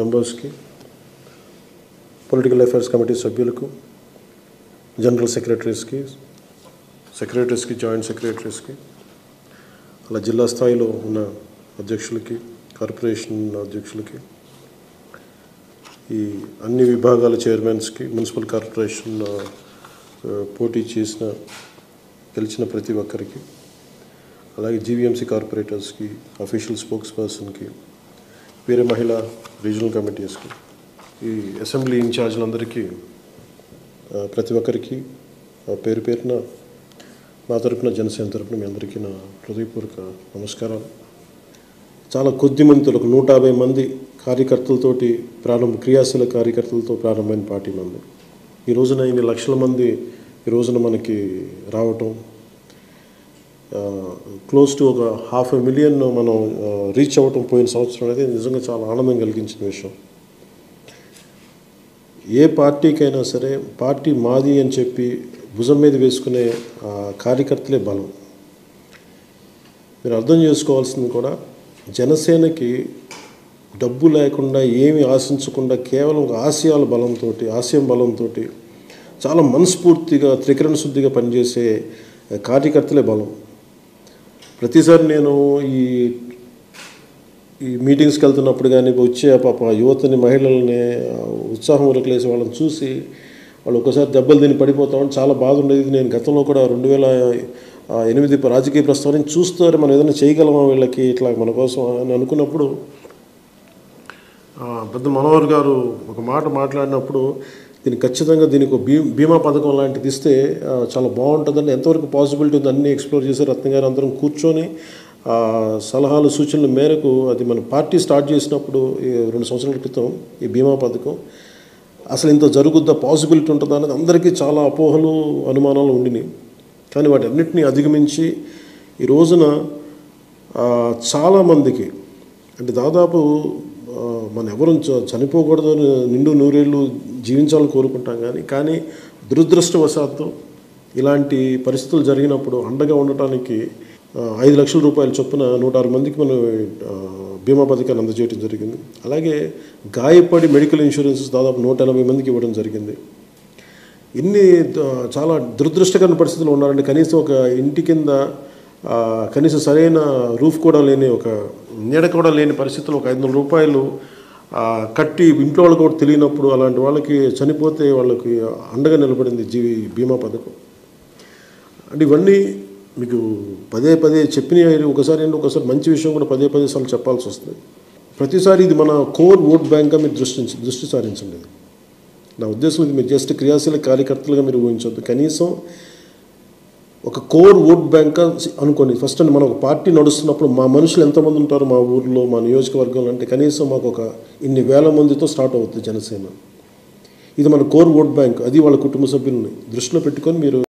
మెంబర్స్కి political affairs committee సభ్యులకు general సెక్రటరీస్కి సెక్రటరీస్కి జాయింట్ సెక్రటరీస్కి అలా జిల్లా స్థాయిలో ఉన్న అధ్యక్షులకి కార్పొరేషన్ అధ్యక్షులకి ఈ అన్ని విభాగాల చైర్మన్స్కి మున్సిపల్ కార్పొరేషన్ ఆ, పోటీ చేసిన గెలిచిన ప్రతి ఒక్కరికి అలాగే జీవీఎంసీ కార్పొరేటర్స్కి అఫీషియల్ స్పోక్స్ పర్సన్కి వేరే మహిళా రీజనల్ కమిటీస్కి ఈ అసెంబ్లీ ఇన్ఛార్జ్లందరికీ ఆ, ప్రతి ఒక్కరికి ఆ, పేరు పేరున నా తరపున జనసేన తరపున మీ అందరికీ నా హృదయపూర్వక నమస్కారాలు చాలా కొద్ది మందితో ఒక నూట యాభై మంది కార్యకర్తలతోటి ప్రారంభ క్రియాశీల కార్యకర్తలతో ప్రారంభమైన పార్టీ మంది ఈ రోజున ఇన్ని లక్షల మంది ఈ రోజున మనకి రావటం క్లోజ్ టు ఒక హాఫ్ ఎ మిలియన్ మనం రీచ్ అవ్వటం పోయిన సంవత్సరం అనేది నిజంగా చాలా ఆనందం కలిగించిన విషయం ఏ పార్టీకైనా సరే పార్టీ మాది అని చెప్పి భుజం మీద వేసుకునే ఆ, కార్యకర్తలే బలం మీరు అర్థం చేసుకోవాల్సింది కూడా జనసేనకి డబ్బు లేకుండా ఏమి ఆశించకుండా కేవలం ఒక ఆశయాల బలంతో ఆశయం బలంతో చాలా మనస్ఫూర్తిగా త్రికరణ శుద్ధిగా పనిచేసే కార్యకర్తలే బలం ప్రతిసారి నేను ఈ ఈ మీటింగ్స్కి వెళ్తున్నప్పుడు కానీ వచ్చే పాప యువతని మహిళల్ని ఆ, ఉత్సాహం ఉరకలేసి వాళ్ళని చూసి వాళ్ళు ఒకసారి దెబ్బలు తిని పడిపోతామని చాలా బాధ ఉండేది నేను గతంలో కూడా రెండు వేల ఆ, ఎనిమిది రాజకీయ ప్రస్తావన చూస్తారు మనం ఏదైనా చేయగలమా వీళ్ళకి ఇట్లా మన కోసం అని అనుకున్నప్పుడు ఆ, పెద్ద మనోహర్ గారు ఒక మాట మాట్లాడినప్పుడు దీనికి ఖచ్చితంగా దీనికి ఒక బీ బీమా పథకం లాంటిది ఇస్తే ఆ, చాలా బాగుంటుందని ఎంతవరకు పాసిబిలిటీ ఉంది అన్నీ ఎక్స్ప్లోర్ చేసి రత్న గారు అందరం కూర్చొని ఆ, సలహాలు సూచనల మేరకు అది మన పార్టీ స్టార్ట్ చేసినప్పుడు ఈ రెండు సంవత్సరాల క్రితం ఈ బీమా పథకం అసలు ఇంత జరుగుద్దా పాసిబిలిటీ ఉంటుందా అనేది అందరికీ చాలా అపోహలు అనుమానాలు ఉండినాయి కానీ వాటి అన్నిటినీ అధిగమించి ఈ రోజున ఆ, చాలామందికి అంటే దాదాపు ఆ, మనం ఎవరు చ- చనిపోకూడదు నిండు నూరేళ్ళు జీవించాలని కోరుకుంటాం కానీ కానీ దురదృష్టవశాత్తు ఇలాంటి పరిస్థితులు జరిగినప్పుడు అండగా ఉండటానికి ఆ, ఐదు లక్షల రూపాయల చొప్పున నూట ఆరు మందికి మనం ఆ, బీమా పథకాన్ని అందజేయడం జరిగింది అలాగే గాయపడి మెడికల్ ఇన్సూరెన్సెస్ దాదాపు నూట ఎనభై మందికి ఇవ్వడం జరిగింది ఇన్ని ద- చాలా దురదృష్టకరమైన పరిస్థితులు ఉన్నారండి కనీసం ఒక ఇంటి కింద ఆ, కనీసం సరైన రూఫ్ కూడా లేని ఒక నీడ కూడా లేని పరిస్థితుల్లో ఒక ఐదు వందల రూపాయలు ఆ, కట్టి ఇంట్లో వాళ్ళకి కూడా తెలియనప్పుడు అలాంటి వాళ్ళకి చనిపోతే వాళ్ళకి అండగా నిలబడింది జీవి బీమా పథకం అంటే ఇవన్నీ మీకు పదే పదే చెప్పిన ఒకసారి ఏంటి ఒకసారి మంచి విషయం కూడా పదే పదే సార్లు చెప్పాల్సి వస్తుంది ప్రతిసారి ఇది మన కోర్ ఓట్ బ్యాంక్గా మీరు దృష్టి దృష్టి సారించండి ఇది. నా ఉద్దేశం ఇది మీరు జస్ట్ క్రియాశీల కార్యకర్తలుగా మీరు ఊహించొద్దు కనీసం ఒక కోర్ ఓట్ బ్యాంక్ అనుకోండి ఫస్ట్ మనం ఒక పార్టీ నడుస్తున్నప్పుడు మా మనుషులు ఎంతమంది ఉంటారు మా ఊర్లో మా నియోజకవర్గంలో అంటే కనీసం మాకు ఒక ఇన్ని వేల మందితో స్టార్ట్ అవుతుంది జనసేన ఇది మన కోర్ ఓట్ బ్యాంక్ అది వాళ్ళ కుటుంబ సభ్యుల్ని దృష్టిలో పెట్టుకొని మీరు